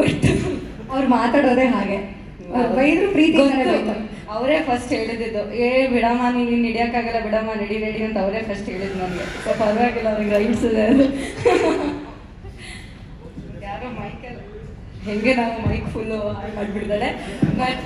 But ಅವ್ರು ಮಾತಾಡೋದೇ ಹಾಗೆ ಅವ್ರು ಬೈದ್ರು ಪ್ರೀತಿ ಅವರೇ ಫಸ್ಟ್ ಹೇಳಿದ್ದು ಏ ಬಿಡಮ್ಮ ನೀನು ಹಿಡಿಯೋಕ್ಕಾಗಲ್ಲ ಬಿಡಮ್ಮ ನಡಿ ನಡಿ ಅಂತ ಅವರೇ ಫಸ್ಟ್ ಹೇಳಿದ್ದು ನನಗೆ ಸೊ ಪರವಾಗಿಲ್ಲ ಅವ್ರಿಗೆ ರೈಟ್ಸ್ ಇದೆ ಅದು ಯಾರೋ ಮೈಕಲ್ಲಿ ಹೆಂಗೆ ನಾವು ಮೈಕ್ ಫುಲ್ಲು ಹಾಳು ಮಾಡಿಬಿಡ್ತಾರೆ ಬಟ್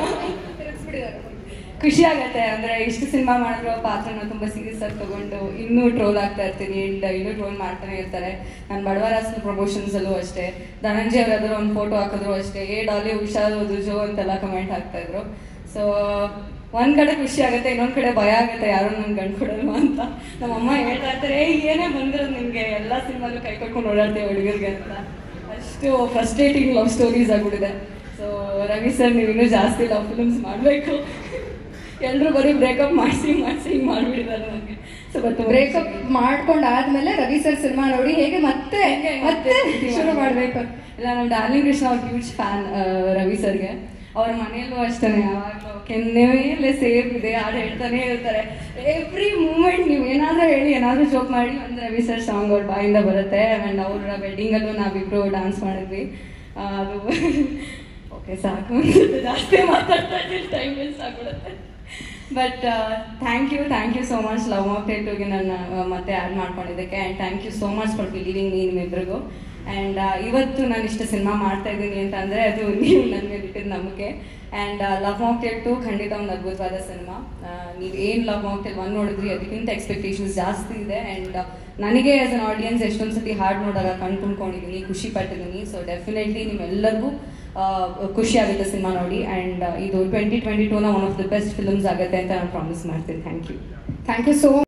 ಖುಷಿ ಆಗತ್ತೆ ಅಂದ್ರೆ ಇಷ್ಟು ಸಿನಿಮಾ ಮಾಡಿರೋ ಪಾತ್ರನ ತುಂಬಾ ಸೀರಿಯಸ್ ಆಗಿ ತಗೊಂಡು ಇನ್ನೂ ಟ್ರೋಲ್ ಆಗ್ತಾ ಇರ್ತೀನಿ ಅಂಡ್ ಇನ್ನೂ ಟ್ರೋಲ್ ಮಾಡ್ತಾನೆ ಇರ್ತಾರೆ ನಾನು ಬಡವರಾಸನ ಪ್ರಮೋಷನ್ಸ್ ಅಲ್ಲೂ ಅಷ್ಟೇ ಧನಂಜಯ ಅವರಾದ್ರು ಒಂದು ಫೋಟೋ ಹಾಕಿದ್ರು ಅಷ್ಟೇ ಏ ಡಾಲಿ ಹುಷಾರು ಜೋ ಅಂತೆಲ್ಲ ಕಮೆಂಟ್ ಹಾಕ್ತಾ ಇದ್ರು ಸೊ ಒಂದ್ ಕಡೆ ಖುಷಿ ಆಗುತ್ತೆ ಇನ್ನೊಂದ್ ಕಡೆ ಭಯ ಆಗುತ್ತೆ ಯಾರು ನನ್ ಗಂಡು ಕೊಡಲ್ವಾ ಅಂತ ನಮ್ಮ ಅಮ್ಮ ಹೇಳ್ತಾ ಇರ್ತಾರೆ ಏ ಏನೇ ಬಂದಿರೋದು ನಿನ್ಗೆ ಎಲ್ಲಾ ಸಿನಿಮಾಲು ಕೈ ಕಟ್ಕೊಂಡು ಓಡಾಡ್ತೇವೆ ಹುಡುಗರಿಗೆ ಅಂತ ಅಷ್ಟು ಫ್ರಸ್ಟ್ರೇಟಿಂಗ್ ಲವ್ ಸ್ಟೋರೀಸ್ ಆಗ್ಬಿಟ್ಟಿದೆ ಸೊ ರವಿ ಸರ್ ನೀವು ಇನ್ನೂ ಜಾಸ್ತಿ ಲವ್ ಫಿಲ್ಮ್ಸ್ ಮಾಡಬೇಕು ಎಲ್ಲರೂ ಬರೀ ಬ್ರೇಕಪ್ ಮಾಡಿಸಿ ಮಾಡಿಸಿ ಹಿಂಗೆ ಮಾಡಿಬಿಟ್ಟಿದ್ದಾರೆ ನನಗೆ ಸೊ ಬಟ್ ಬ್ರೇಕಪ್ ಮಾಡ್ಕೊಂಡಾದ್ಮೇಲೆ ರವಿ ಸರ್ ಸಿನಿಮಾ ನೋಡಿ ಹೇಗೆ ಮತ್ತೆ ಮತ್ತೆ ಶುರು ಮಾಡ್ಬೇಕು ಇಲ್ಲ ನಮ್ಮ ಡಾರ್ಲಿಂಗ್ ಕೃಷ್ಣ ಅವ್ರ ಹ್ಯೂಜ್ ಫ್ಯಾನ್ ರವಿ ಸರ್ಗೆ ಅವ್ರ ಮನೆಯಲ್ಲೂ ಅಷ್ಟೇ ಯಾವಾಗಲೂ ಕೆನ್ನೆಯಲ್ಲೇ ಸೇಮ್ ಇದೆ ಹಾಡು ಹೇಳ್ತಾನೆ ಇರ್ತಾರೆ ಎವ್ರಿ ಮೂಮೆಂಟ್ ನೀವು ಏನಾದರೂ ಹೇಳಿ ಏನಾದರೂ ಜೋಕ್ ಮಾಡಿ ಒಂದು ರವಿ ಸರ್ ಸಾಂಗ್ ಅವ್ರ ಬಾಯಿಂದ ಬರುತ್ತೆ ಆ್ಯಂಡ್ ಅವ್ರ ವೆಡ್ಡಿಂಗಲ್ಲೂ ನಾವಿಬ್ರು ಡಾನ್ಸ್ ಮಾಡಿದ್ವಿ ಆ, ಅದು ಓಕೆ ಸಾಕು ಅನ್ಸುತ್ತೆ. ಜಾಸ್ತಿ ಮಾತಾಡ್ತಾ ಟೈಮ್ ವೇಸ್ಟ್ ಆಗ್ಬಿಡುತ್ತೆ but thank you thank you so much love of ಟುಗೆ ನನ್ನ ಆ, ಮತ್ತೆ ಆ್ಯಡ್ ಮಾಡ್ಕೊಂಡಿದ್ದಕ್ಕೆ and thank you so much for believing me ನಿಮ್ಮಿಬ್ರಿಗೂ ಆ್ಯಂಡ್ ಇವತ್ತು ನಾನು ಇಷ್ಟು ಸಿನಿಮಾ ಮಾಡ್ತಾ ಇದ್ದೀನಿ ಅಂತ ಅಂದರೆ ಅದು ನೀವು ನನ್ನ ಮೇಲೆ ಇಟ್ಟಿದ್ದು ನಂಬಿಕೆ ಆ್ಯಂಡ್ ಲವ್ ಮಾಕ್ಟೇಲ್ ಟು ಖಂಡಿತ ಒಂದು ಅದ್ಭುತವಾದ ಸಿನಿಮಾ ನೀವು ಏನು ಲವ್ ಮಾಕ್ಟೇಲ್ ಒನ್ ನೋಡಿದ್ರಿ ಅದಕ್ಕಿಂತ ಎಕ್ಸ್ಪೆಕ್ಟೇಷನ್ಸ್ ಜಾಸ್ತಿ ಇದೆ ಆ್ಯಂಡ್ ನನಗೆ ಆಸ್ ಅನ್ ಆಡಿಯನ್ಸ್ ಎಷ್ಟೊಂದು ಸತಿ ಹಾಡು ನೋಡಾಗ ಕಣ್ ತುಂಬ್ಕೊಂಡಿದ್ದೀನಿ ಖುಷಿ ಪಟ್ಟಿದ್ದೀನಿ ಸೊ ಡೆಫಿನೆಟ್ಲಿ ನಿಮ್ಮೆಲ್ಲರಿಗೂ ಆ, ಖುಷಿ ಆಗುತ್ತೆ ಸಿನಿಮಾ ನೋಡಿ ಆ್ಯಂಡ್ ಇದು ಟ್ವೆಂಟಿ ಟ್ವೆಂಟಿ ಟೂನ one of the best films ಆಗುತ್ತೆ ಅಂತ ನಾನು ಪ್ರಾಮಿಸ್ ಮಾಡ್ತೀನಿ thank you thank you so